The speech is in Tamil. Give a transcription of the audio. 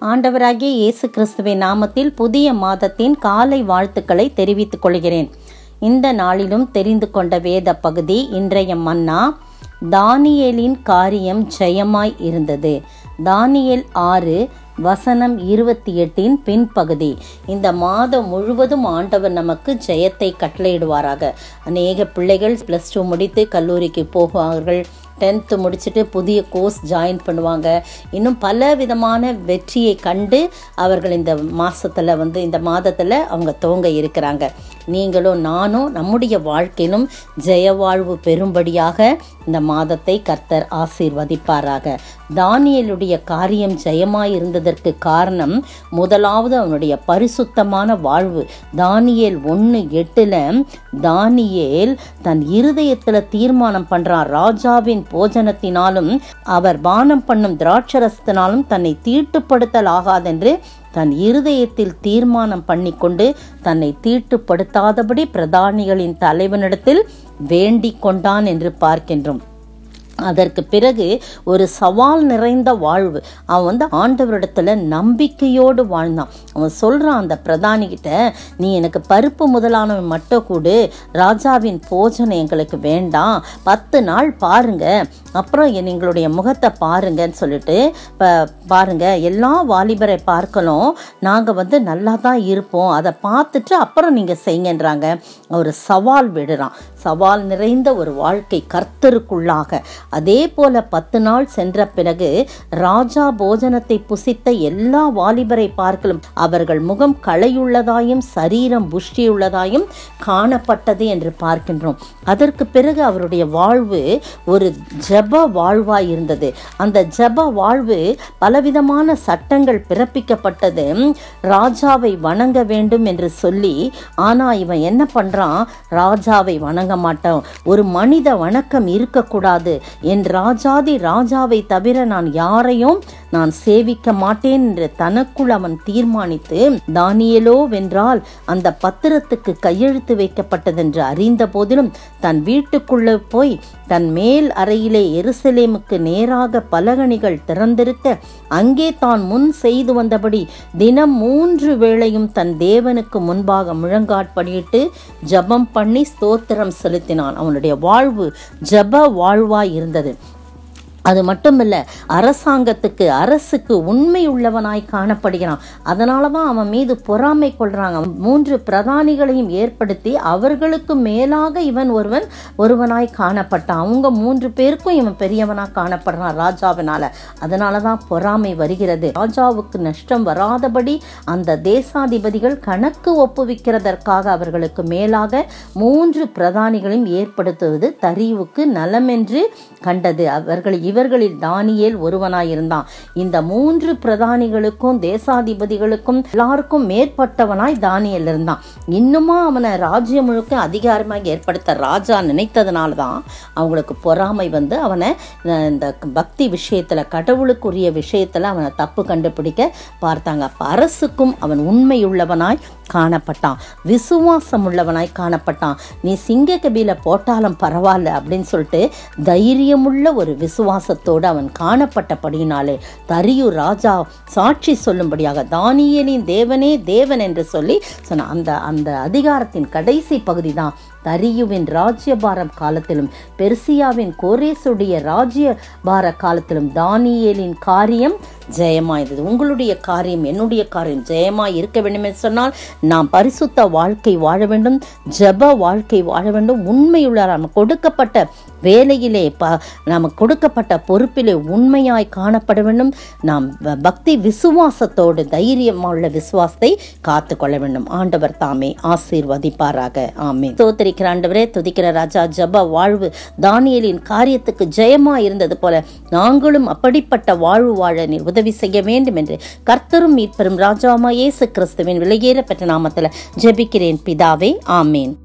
ஆண்டவராகிய இயேசு கிறிஸ்துவின் நாமத்தில் புதிய மாதத்தின் காலை வாழ்த்துக்களை தெரிவித்துக் கொள்கிறேன் இந்த நாளிலும் தெரிந்து கொண்ட வேத பகுதி இன்றைய மன்னா தானியேலின் காரியம் ஜெயமாய் இருந்தது தானியேல் ஆறு வசனம் இருபத்தி எட்டின் பின்பகுதி இந்த மாதம் முழுவதும் ஆண்டவர் நமக்கு ஜெயத்தை கட்டளையிடுவாராக அநேக பிள்ளைகள் ப்ளஸ் டூ முடித்து கல்லூரிக்கு போவார்கள் டென்த்து முடிச்சுட்டு புதிய கோர்ஸ் ஜாயின் பண்ணுவாங்க இன்னும் பல விதமான வெற்றியை கண்டு அவர்கள் இந்த மாதத்தில் வந்து இந்த மாதத்தில் அவங்க துவங்க இருக்கிறாங்க நீங்களும் நானும் நம்முடைய வாழ்க்கையிலும் ஜெய வாழ்வு பெறும்படியாக இந்த மாதத்தை கர்த்தர் ஆசீர்வதிப்பாராக தானியலுடைய காரியம் ஜெயமாய் இருந்ததற்கு காரணம் முதலாவது அவனுடைய பரிசுத்தமான வாழ்வு தானியேல் ஒன்று எட்டில் தானியேல் தன் இருதயத்தில் தீர்மானம் பண்ணுறான் ராஜாவின் போஜனத்தினாலும் அவர் பானம் பண்ணும் திராட்சரசத்தினாலும் தன்னை தீட்டுப்படுத்தல் ஆகாதென்று தன் இருதயத்தில் தீர்மானம் பண்ணிக்கொண்டு தன்னை தீட்டுப்படுத்தாதபடி பிரதானிகளின் தலைவனிடத்தில் வேண்டிக் கொண்டான் என்று பார்க்கின்றோம் அதற்கு பிறகு ஒரு சவால் நிறைந்த வாழ்வு அவன் வந்து ஆண்டவரிடத்துல நம்பிக்கையோடு வாழ்ந்தான் அவன் சொல்கிறான் அந்த பிரதானிகிட்ட நீ எனக்கு பருப்பு முதலானவன் மட்டும் கூடு ராஜாவின் போஜனை எங்களுக்கு வேண்டாம் பத்து நாள் பாருங்க அப்புறம் எங்களுடைய முகத்தை பாருங்கன்னு சொல்லிட்டு பாருங்க எல்லா வாலிபரை பார்க்கலும் நாங்கள் வந்து நல்லா தான் இருப்போம் அதை பார்த்துட்டு அப்புறம் நீங்கள் செய்யுங்கன்றாங்க ஒரு சவால் விடுறான் சவால் நிறைந்த ஒரு வாழ்க்கை கர்த்தருக்குள்ளாக அதே போல பத்து நாள் சென்ற பிறகு ராஜா போஜனத்தை புசித்த எல்லா வாலிபரை பார்க்கலும் அவர்கள் முகம் களையுள்ளதாயும் சரீரம் புஷ்டியுள்ளதாயும் காணப்பட்டது என்று பார்க்கின்றோம் அதற்கு பிறகு அவருடைய வாழ்வு ஒரு ஜப வாழ்வாய் இருந்தது அந்த ஜப வாழ்வு பலவிதமான சட்டங்கள் பிறப்பிக்கப்பட்டது ராஜாவை வணங்க வேண்டும் என்று சொல்லி ஆனா இவன் என்ன பண்றான் ராஜாவை வணங்க மாட்டான் ஒரு மனித வணக்கம் இருக்கக்கூடாது என் ராஜாதி ராஜாவை தவிர நான் யாரையும் நான் சேவிக்க மாட்டேன் என்று தனக்குள் அவன் தீர்மானித்து தானியலோ வென்றால் அந்த பத்திரத்துக்கு கையெழுத்து வைக்கப்பட்டதென்று அறிந்த போதிலும் தன் வீட்டுக்குள்ள போய் தன் மேல் அறையிலே எருசலேமுக்கு நேராக பலகணிகள் திறந்திருக்க அங்கே தான் முன் செய்து வந்தபடி தினம் மூன்று வேளையும் தன் தேவனுக்கு முன்பாக முழங்காட்படியிட்டு ஜபம் பண்ணி ஸ்தோத்திரம் செலுத்தினான் அவனுடைய வாழ்வு ஜப வாழ்வாய் இருந்தது அது மட்டுமில்ல அரசாங்கத்துக்கு அரசுக்கு உண்மை உள்ளவனாய் காணப்படுகிறான் அதனால தான் அவன் மீது பொறாமை கொள்றாங்க மூன்று பிரதானிகளையும் ஏற்படுத்தி அவர்களுக்கு மேலாக இவன் ஒருவன் ஒருவனாய் காணப்பட்டான் அவங்க மூன்று பேருக்கும் இவன் பெரியவனாக காணப்படுறான் ராஜாவினால அதனால தான் பொறாமை வருகிறது ராஜாவுக்கு நஷ்டம் வராதபடி அந்த தேசாதிபதிகள் கணக்கு ஒப்புவிக்கிறதற்காக அவர்களுக்கு மேலாக மூன்று பிரதானிகளையும் ஏற்படுத்துவது தரிவுக்கு நலமென்று கண்டது அவர்கள் இவர்களில் தானியேல் ஒருவனாயிருந்தான் இந்த மூன்று பிரதானிகளுக்கும் தேசாதிபதிகளுக்கும் எல்லாருக்கும் மேற்பட்டவனாய் தானியல் இருந்தான் இன்னுமா அவனை ராஜ்யம் முழுக்க அதிகாரமாக ஏற்படுத்த ராஜா நினைத்ததுனால தான் அவங்களுக்கு பொறாமை வந்து அவனை இந்த பக்தி விஷயத்தில் கடவுளுக்குரிய விஷயத்தில் அவனை தப்பு கண்டுபிடிக்க பார்த்தாங்க அப்போ அரசுக்கும் அவன் உண்மையுள்ளவனாய் காணப்பட்டான் விசுவாசம் உள்ளவனாய் காணப்பட்டான் நீ சிங்க கபில போட்டாலும் பரவாயில்ல அப்படின்னு சொல்லிட்டு தைரியமுள்ள ஒரு விசுவாசத்தோடு அவன் காணப்பட்டபடியினாலே தரியு ராஜா சாட்சி சொல்லும்படியாக தானியலின் தேவனே தேவன் என்று சொல்லி சொன்ன அந்த அந்த அதிகாரத்தின் கடைசி பகுதி தான் தரியுவின் ராஜ்யபாரம் காலத்திலும் பெர்சியாவின் கோரேசுடைய ராஜ்யபார காலத்திலும் தானியேலின் காரியம் ஜெயமாயிருந்தது உங்களுடைய காரியம் என்னுடைய காரியம் ஜெயமாய் இருக்க வேண்டும் என்று சொன்னால் நாம் பரிசுத்த வாழ்க்கை வாழ வேண்டும் ஜப வாழ்க்கை வாழ வேண்டும் உண்மையுள்ள நமக்கு கொடுக்கப்பட்ட வேலையிலே ப நமக்கு கொடுக்கப்பட்ட பொறுப்பிலே உண்மையாய் காணப்பட வேண்டும் நாம் பக்தி விசுவாசத்தோடு தைரியமுள்ள விசுவாசத்தை காத்து கொள்ள வேண்டும் ஆண்டவர் தாமே ஆசீர்வதிப்பாராக ஆமே தோத்தரிக்கிற ஆண்டவரே துதிக்கிற ராஜா ஜப வாழ்வு தானியலின் காரியத்துக்கு ஜெயமா இருந்தது போல நாங்களும் அப்படிப்பட்ட வாழ்வு வாழ நீர் உதவி செய்ய வேண்டும் என்று கர்த்தரும் மீட்பெரும் ராஜாமா இயேசு கிறிஸ்துவின் விலையேற பெற்ற நாமத்தில் ஜெபிக்கிறேன் பிதாவே ஆமேன்